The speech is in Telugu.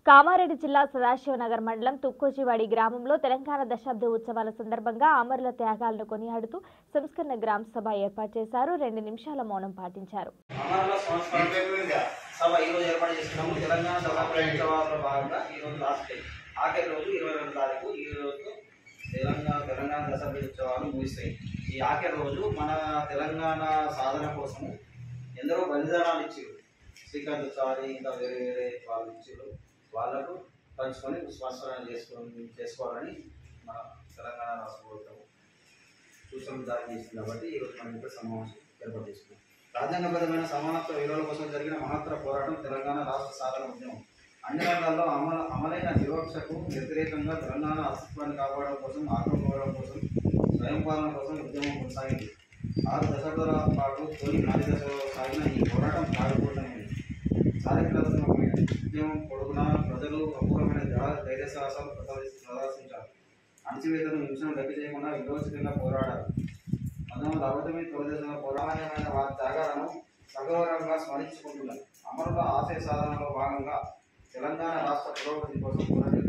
కామారెడ్డి జిల్లా సదాశివనగర్ మండలం తుక్కోజివాడి గ్రామంలో తెలంగాణ దశాబ్ద ఉత్సవాల సందర్భంగా అమరుల త్యాగాలను కొనియాడుతూ సంస్కరణ గ్రామ సభ ఏర్పాటు చేశారు రెండు నిమిషాల మౌనం పాటించారు అమరుల సంస్కరణ సభ ఈ రోజు ఏర్పాటు చేస్తున్నాము తెలంగాణ దశాబ్ద ఉత్సవాల్లో భాగంగా ఈ రోజు లాస్ట్ డే ఆఖరి రోజు ఇరవై రెండు తారీఖు ఈ రోజు తెలంగాణ తెలంగాణ దశాబ్ద ఉత్సవాలు ముగిస్తాయి ఈ ఆఖరి రోజు మన తెలంగాణ సాధన కోసము ఎందరో బలిదానాలు ఇచ్చారు శ్రీకాంత్ చారి ఇంకా వేరే వేరే వాళ్ళు ఇచ్చారు వాళ్ళకు పంచుకొని సంస్కరణ చేసుకొని చేసుకోవాలని మన తెలంగాణ రాష్ట్ర ప్రభుత్వం సూచనలు జారీ చేసింది కాబట్టి ఈరోజు మనం ఇక్కడ సమావేశం ఏర్పాటు చేసుకున్నాం రాజ్యాంగబద్ధమైన సమానత్వ విలువల కోసం జరిగిన మహత్తర పోరాటం తెలంగాణ రాష్ట్ర సాధన ఉద్యమం అన్ని రంగాల్లో అమలు అమలైన వివక్షకు వ్యతిరేకంగా తెలంగాణ అస్తిత్వాన్ని కాపాడడం కోసం ఆత్మగౌరవం కోసం స్వయం పాలన కోసం ఉద్యమం కొనసాగింది ఆరు దశాబ్దాల పాటు తొలి నాటి దశలో సాగిన ఈ పోరాటం సాగిపోవడమైంది చారిత్రాత్మకమైన ఉద్యమం పొడుగునా ప్రజలు అపూర్వమైన జడ ధైర్య సాహసాలు ప్రదర్శి- ప్రదర్శించారు అణచివేతను నిమిషం లెక్క చేయకుండా విరోచితంగా పోరాడారు పంతొమ్మిది వందల అరవై తొమ్మిది తొలిదశలో పోరాటమైన వారి త్యాగాలను సగౌరవంగా స్మరించుకుంటున్నారు అమరుల ఆశయ సాధనలో భాగంగా తెలంగాణ రాష్ట్ర పురోగతి కోసం పోరాటం